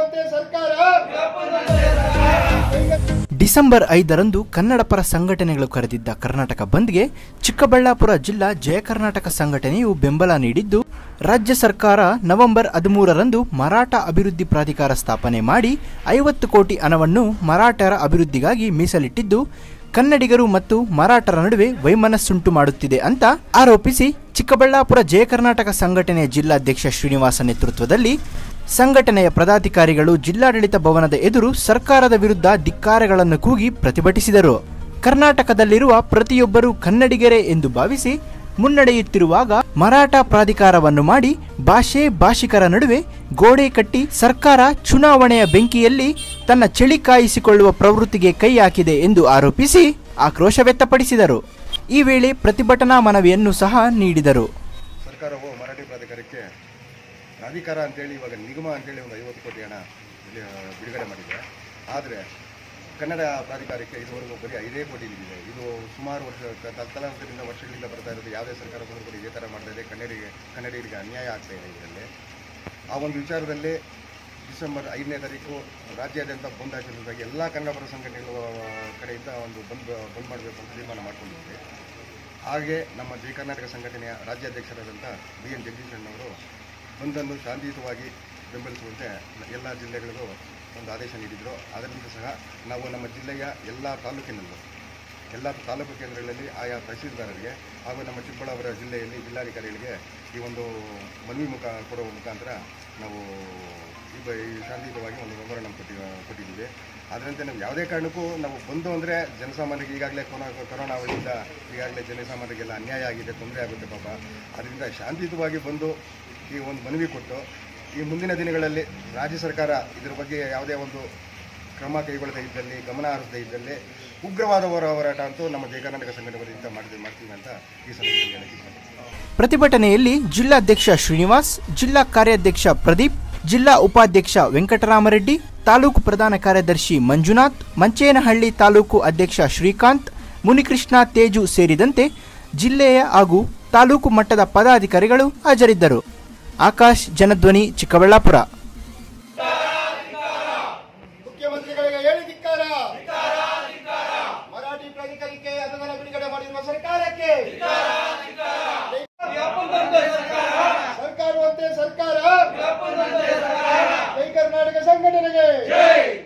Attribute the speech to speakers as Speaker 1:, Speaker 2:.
Speaker 1: ಸರ್ಕಾರವಂತೆ ಸರ್ಕಾರ
Speaker 2: ಡಿಸೆಂಬರ್ ಐದರಂದು ಕನ್ನಡ ಪರ ಸಂಘಟನೆಗಳು ಕರೆದಿದ್ದ ಕರ್ನಾಟಕ ಬಂದ್ಗೆ ಚಿಕ್ಕಬಳ್ಳಾಪುರ ಜಿಲ್ಲಾ ಜಯ ಕರ್ನಾಟಕ ಸಂಘಟನೆಯು ಬೆಂಬಲ ನೀಡಿದ್ದು ರಾಜ್ಯ ಸರ್ಕಾರ ನವೆಂಬರ್ ಹದಿಮೂರರಂದು ಮರಾಠ ಅಭಿವೃದ್ಧಿ ಪ್ರಾಧಿಕಾರ ಸ್ಥಾಪನೆ ಮಾಡಿ ಐವತ್ತು ಕೋಟಿ ಹಣವನ್ನು ಮರಾಠರ ಅಭಿವೃದ್ಧಿಗಾಗಿ ಮೀಸಲಿಟ್ಟಿದ್ದು ಕನ್ನಡಿಗರು ಮತ್ತು ಮರಾಠರ ನಡುವೆ ವೈಮನಸ್ಸುಂಟು ಮಾಡುತ್ತಿದೆ ಅಂತ ಆರೋಪಿಸಿ ಚಿಕ್ಕಬಳ್ಳಾಪುರ ಜಯ ಕರ್ನಾಟಕ ಸಂಘಟನೆಯ ಜಿಲ್ಲಾಧ್ಯಕ್ಷ ಶ್ರೀನಿವಾಸ ನೇತೃತ್ವದಲ್ಲಿ ಸಂಘಟನೆಯ ಪದಾಧಿಕಾರಿಗಳು ಜಿಲ್ಲಾಡಳಿತ ಭವನದ ಎದುರು ಸರ್ಕಾರದ ವಿರುದ್ಧ ಧಿಕ್ಕಾರಗಳನ್ನು ಕೂಗಿ ಪ್ರತಿಭಟಿಸಿದರು ಕರ್ನಾಟಕದಲ್ಲಿರುವ ಪ್ರತಿಯೊಬ್ಬರೂ ಕನ್ನಡಿಗರೇ ಎಂದು ಭಾವಿಸಿ ಮುನ್ನಡೆಯುತ್ತಿರುವಾಗ ಮರಾಠ ಪ್ರಾಧಿಕಾರವನ್ನು ಮಾಡಿ ಭಾಷೆ ಭಾಷಿಕರ ನಡುವೆ ಗೋಡೆ ಕಟ್ಟಿ ಸರ್ಕಾರ ಚುನಾವಣೆಯ ಬೆಂಕಿಯಲ್ಲಿ ತನ್ನ ಚಳಿ ಕಾಯಿಸಿಕೊಳ್ಳುವ ಪ್ರವೃತ್ತಿಗೆ ಕೈ ಹಾಕಿದೆ ಎಂದು ಆರೋಪಿಸಿ ಆಕ್ರೋಶ ವ್ಯಕ್ತಪಡಿಸಿದರು ಈ ವೇಳೆ ಪ್ರತಿಭಟನಾ ಮನವಿಯನ್ನು ಸಹ ನೀಡಿದರು
Speaker 3: ಸರ್ಕಾರವು ಮರಾಠಿ ಪ್ರಾಧಿಕಾರಕ್ಕೆ ಪ್ರಾಧಿಕಾರ ಅಂತೇಳಿ ಇವಾಗ ನಿಗಮ ಅಂತೇಳಿ ಒಂದು ಐವತ್ತು ಕೋಟಿ ಹಣ ಇಲ್ಲಿ ಆ, ಬಿಡುಗಡೆ ಮಾಡಿದೆ ಆದರೆ ಕನ್ನಡ ಪ್ರಾಧಿಕಾರಕ್ಕೆ ಇದುವರೆಗೂ ಬರೀ ಐದೇ ಕೋಟಿ ಬಿದ್ದಿದೆ ಇದು ಸುಮಾರು ವರ್ಷ ತ- ತ- ತಲಾಂತರದಿಂದ ವರ್ಷಗಳಿಂದ ಬರ್ತಾ ಇರೋದು ಯಾವುದೇ ಸರ್ಕಾರ ಬಂದರೂ ಕೂಡ ಇದೇ ಥರ ಮಾಡ್ತಾ ಇದೆ ಕನ್ನಡಿಗೆ ಕನ್ನಡಿಗರಿಗೆ ಅನ್ಯಾಯ ಆಗ್ತಾ ಇದೆ ಇದರಲ್ಲಿ ಆ ಒಂದು ವಿಚಾರದಲ್ಲಿ ಡಿಸೆಂಬರ್ ಐದನೇ ತಾರೀಕು ರಾಜ್ಯಾದ್ಯಂತ ಬಂದ್ ಆಚರಿಸಿದಾಗ ಎಲ್ಲ ಕನ್ನಡ ಪರ ಸಂಘಟನೆಗಳ ಕಡೆಯಿಂದ ಒಂದು ಬಂದ್ ಬಂದ್ ಮಾಡಬೇಕು ಅಂತ ತೀರ್ಮಾನ ಮಾಡ್ಕೊಂಡಿದ್ವಿ ಹಾಗೆ ನಮ್ಮ ಜಯ ಕರ್ನಾಟಕ ಸಂಘಟನೆಯ ರಾಜ್ಯಾಧ್ಯಕ್ಷರಾದಂಥ ಬಿ ಎನ್ ಜಗದೀಶಣ್ಣವರು ಬಂದನ್ನು ಶಾಂತಿಯುತವಾಗಿ ಬೆಂಬಲಿಸುವಂತೆ ಎಲ್ಲ ಜಿಲ್ಲೆಗಳಿಗೂ ಒಂದು ಆದೇಶ ನೀಡಿದರು ಅದರಿಂದ ಸಹ ನಾವು ನಮ್ಮ ಜಿಲ್ಲೆಯ ಎಲ್ಲ ತಾಲೂಕಿನಲ್ಲೂ ಎಲ್ಲ ತಾಲೂಕು ಕೇಂದ್ರಗಳಲ್ಲಿ ಆಯಾ ತಹಸೀಲ್ದಾರರಿಗೆ ಹಾಗೂ ನಮ್ಮ ಚಿಕ್ಕಬಳ್ಳಾಪುರ ಜಿಲ್ಲೆಯಲ್ಲಿ ಜಿಲ್ಲಾಧಿಕಾರಿಗಳಿಗೆ ಈ ಒಂದು ಮನವಿ ಮುಖ ಕೊಡುವ ಮುಖಾಂತರ ನಾವು ಈ ಬ- ಈ ಶಾಂತಿಯುತವಾಗಿ ಒಂದು ಮೆಮೊರಂಡಮ್ ಕೊಟ್ಟಿ ಕೊಟ್ಟಿದ್ದೀವಿ ಅದರಂತೆ ನಾವು ಯಾವುದೇ ಕಾರಣಕ್ಕೂ ನಾವು ಬಂದು ಅಂದರೆ ಜನಸಾಮಾನ್ಯರಿಗೆ ಈಗಾಗಲೇ ಕೊರೋನಾ ಕೊರೋನಾ ಅವಳಿಂದ ಈಗಾಗಲೇ ಜನಸಾಮಾನ್ಯರಿಗೆಲ್ಲ ಅನ್ಯಾಯ ಆಗಿದೆ ತೊಂದರೆ ಆಗುತ್ತೆ ಪಾಪ ಅದರಿಂದ ಶಾಂತಿಯುತವಾಗಿ ಬಂದು ಈ ಒಂದು ಮನವಿ ಕೊಟ್ಟು ಈ ಮುಂದಿನ ದಿನಗಳಲ್ಲಿ ರಾಜ್ಯ ಸರ್ಕಾರ ಇದರ ಬಗ್ಗೆ ಯಾವುದೇ ಒಂದು ಕ್ರಮ ಕೈಗೊಳ್ಳದೇ ಇದ್ದಲ್ಲಿ ಗಮನ ಹರಿಸದೇ ಇದ್ದಲ್ಲಿ ಉಗ್ರವಾದ ಹೋರ- ಹೋರಾಟ ಅಂತೂ ನಮ್ಮ ಜಯ ಕರ್ನಾಟಕ ಸಂಘಟನೆ ವತಿಯಿಂದ ಮಾಡ್ತೀವಿ ಮಾಡ್ತೀವಿ ಅಂತ ಈ ಸಂದರ್ಭದಲ್ಲಿ ಹೇಳಕ್ಕೆ ಇಷ್ಟಪಡ್ತೀನಿ.
Speaker 2: ಪ್ರತಿಭಟನೆಯಲ್ಲಿ ಜಿಲ್ಲಾಧ್ಯಕ್ಷ ಶ್ರೀನಿವಾಸ್ ಜಿಲ್ಲಾ ಕಾರ್ಯಾಧ್ಯಕ್ಷ ಪ್ರದೀಪ್ ಜಿಲ್ಲಾ ಉಪಾಧ್ಯಕ್ಷ ವೆಂಕಟರಾಮರೆಡ್ಡಿ ತಾಲೂಕು ಪ್ರಧಾನ ಕಾರ್ಯದರ್ಶಿ ಮಂಜುನಾಥ್ ಮಂಚೇನಹಳ್ಳಿ ತಾಲೂಕು ಅಧ್ಯಕ್ಷ ಶ್ರೀಕಾಂತ್ ಮುನಿಕೃಷ್ಣ ತೇಜು ಸೇರಿದಂತೆ ಜಿಲ್ಲೆಯ ಹಾಗೂ ತಾಲೂಕು ಮಟ್ಟದ ಪದಾಧಿಕಾರಿಗಳು ಹಾಜರಿದ್ದರು ಆಕಾಶ್ ಜನಧ್ವನಿ ಚಿಕ್ಕಬಳ್ಳಾಪುರ
Speaker 1: ಮುಖ್ಯಮಂತ್ರಿಗಳಿಗೆ ಹೇಳಿ ಧಿಕ್ಕಾರ ಮರಾಠಿ ಪ್ರಾಧಿಕಾರಕ್ಕೆ ಅನುದಾನ ಬಿಡುಗಡೆ ಮಾಡಿರುವ ಸರ್ಕಾರಕ್ಕೆ ಸರ್ಕಾರವಂತೆ ಸರ್ಕಾರ ಜೈ ಕರ್ನಾಟಕ ಸಂಘಟನೆಗೆ